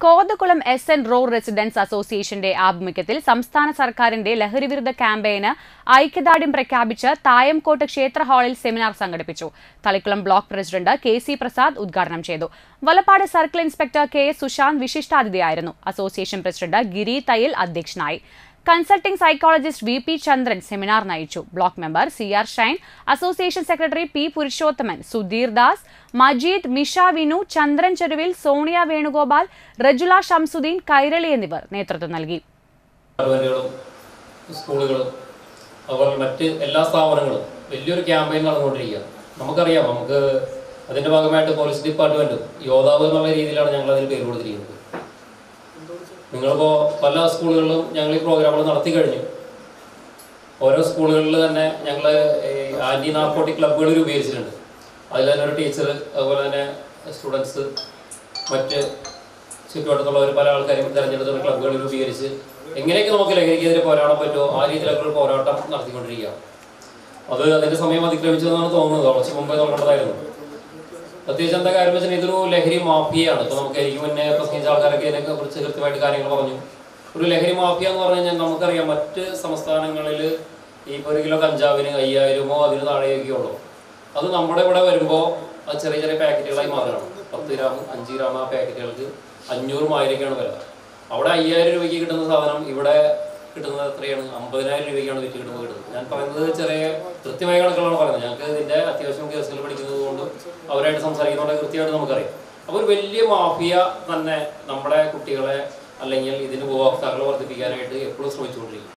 Kothakulam S N row residents അസോസിയേഷന്റെ ആഭിമുഖ്യത്തിൽ സംസ്ഥാന സർക്കാരിന്റെ ലഹരിവിരുദ്ധ ക്യാമ്പയിന് ഐക്യദാർഢ്യം പ്രഖ്യാപിച്ച് തായംകോട്ട് ക്ഷേത്ര ഹാളിൽ സെമിനാർ സംഘടിപ്പിച്ചു Thalikulam block president K C Prasad ഉദ്ഘാടനം ചെയ്തു Valapad circle inspector K S Sushanth വിശിഷ്ടാതിഥിയായിരുന്നു അസോസിയേഷൻ പ്രസിഡന്റ് ഗിരി തയ്യൽ അധ്യക്ഷനായി consulting psychologist V P Chandran seminar നയിച്ചു block member C R Shine association secretary P Purushothaman Sudheer Das Majeed Misha Vinu Chandran Cheruvil Sonia Venugopal Rejula Shamsuddin Kairali എന്നിവർ നേതൃത്വം നൽകി ഗവൺമെന്റുകളും സ്കൂളുകളും അതുപോലെ മറ്റ് എല്ലാ സ്ഥാപനങ്ങളും വലിയൊരു ക്യാമ്പയിൻ നടന്നുകൊണ്ടിരിക്കുക നമുക്കറിയാം നമുക്ക് അതിന്റെ ഭാഗമായിട്ട് പോലീസ് ഡിപ്പാർട്ട്മെന്റും യോദ്ധാവ് എന്നുള്ള രീതിയിലാണ് ഞങ്ങൾ അതിന് പേര് കൊടുത്തിരിക്കുന്നത് നിങ്ങളിപ്പോൾ പല സ്കൂളുകളിലും ഞങ്ങൾ ഈ പ്രോഗ്രാമുകൾ നടത്തി കഴിഞ്ഞു ഓരോ സ്കൂളുകളിൽ തന്നെ ഞങ്ങൾ ആന്റി നാർക്കോട്ടിക് ക്ലബ്ബുകൾ രൂപീകരിച്ചിട്ടുണ്ട് അതിൽ തന്നെ ഒരു ടീച്ചർ അതുപോലെ തന്നെ സ്റ്റുഡൻസ് മറ്റ് ചുറ്റുവട്ടത്തുള്ളവർ പല ആൾക്കാരും തിരഞ്ഞെടുത്തുള്ള ക്ലബ്ബുകൾ രൂപീകരിച്ച് എങ്ങനെയൊക്കെ നമുക്ക് ലഹരിക്കെതിരെ പോരാടാൻ പറ്റുമോ ആ രീതിയിലൊക്കെ ഒരു പോരാട്ടം നടത്തിക്കൊണ്ടിരിക്കുക അത് അതിന്റെ സമയം അതിക്രമിച്ചതെന്നാണ് തോന്നുന്നത് കുറച്ച് മുമ്പേ നോക്കേണ്ടതായിരുന്നു പ്രത്യേകിച്ച് എന്താ കാര്യം വെച്ചാൽ ഇതൊരു ലഹരി മാഫിയയാണ് ഇപ്പൊ നമുക്ക് എനിക്ക് മുന്നേ പ്രസംഗിച്ച ആൾക്കാരൊക്കെ ഇതിനെ കുറിച്ച് കൃത്യമായിട്ട് കാര്യങ്ങൾ പറഞ്ഞു ഒരു ലഹരി മാഫിയ എന്ന് പറഞ്ഞു കഴിഞ്ഞാൽ നമുക്കറിയാം മറ്റ് സംസ്ഥാനങ്ങളിൽ ഈ ഒരു കിലോ കഞ്ചാവിന് അയ്യായിരമോ അതിന് താഴെയൊക്കെ ഉള്ളൂ അത് നമ്മുടെ ഇവിടെ വരുമ്പോൾ അത് ചെറിയ ചെറിയ പാക്കറ്റുകളായി മാറുകയാണ് പത്ത് ഗ്രാം അഞ്ച് ഗ്രാം ആ പാക്കറ്റുകൾക്ക് അഞ്ഞൂറും ആയിരമൊക്കെയാണ് വില അവിടെ അയ്യായിരം രൂപയ്ക്ക് കിട്ടുന്ന സാധനം ഇവിടെ കിട്ടുന്നത് എത്രയാണ് അമ്പതിനായിരം രൂപയ്ക്കാണ് വിറ്റ് കിട്ടുന്നത് കിട്ടുന്നത് ഞാൻ പറയുന്നത് ചെറിയ കൃത്യമായ കണക്കുകളാണ് പറയുന്നത് ഞങ്ങൾക്ക് ഇതിന്റെ അത്യാവശ്യം കേസുകൾ പഠിക്കുന്നത് കൊണ്ടും അവരായിട്ട് സംസാരിക്കുന്നതുകൊണ്ട് കൃത്യമായിട്ട് നമുക്കറിയാം അപ്പോൾ ഒരു വലിയ മാഫിയ തന്നെ നമ്മുടെ കുട്ടികളെ അല്ലെങ്കിൽ ഇതിന് ഉപഭോക്താക്കളെ വർദ്ധിപ്പിക്കാനായിട്ട് എപ്പോഴും ശ്രമിച്ചുകൊണ്ടിരിക്കും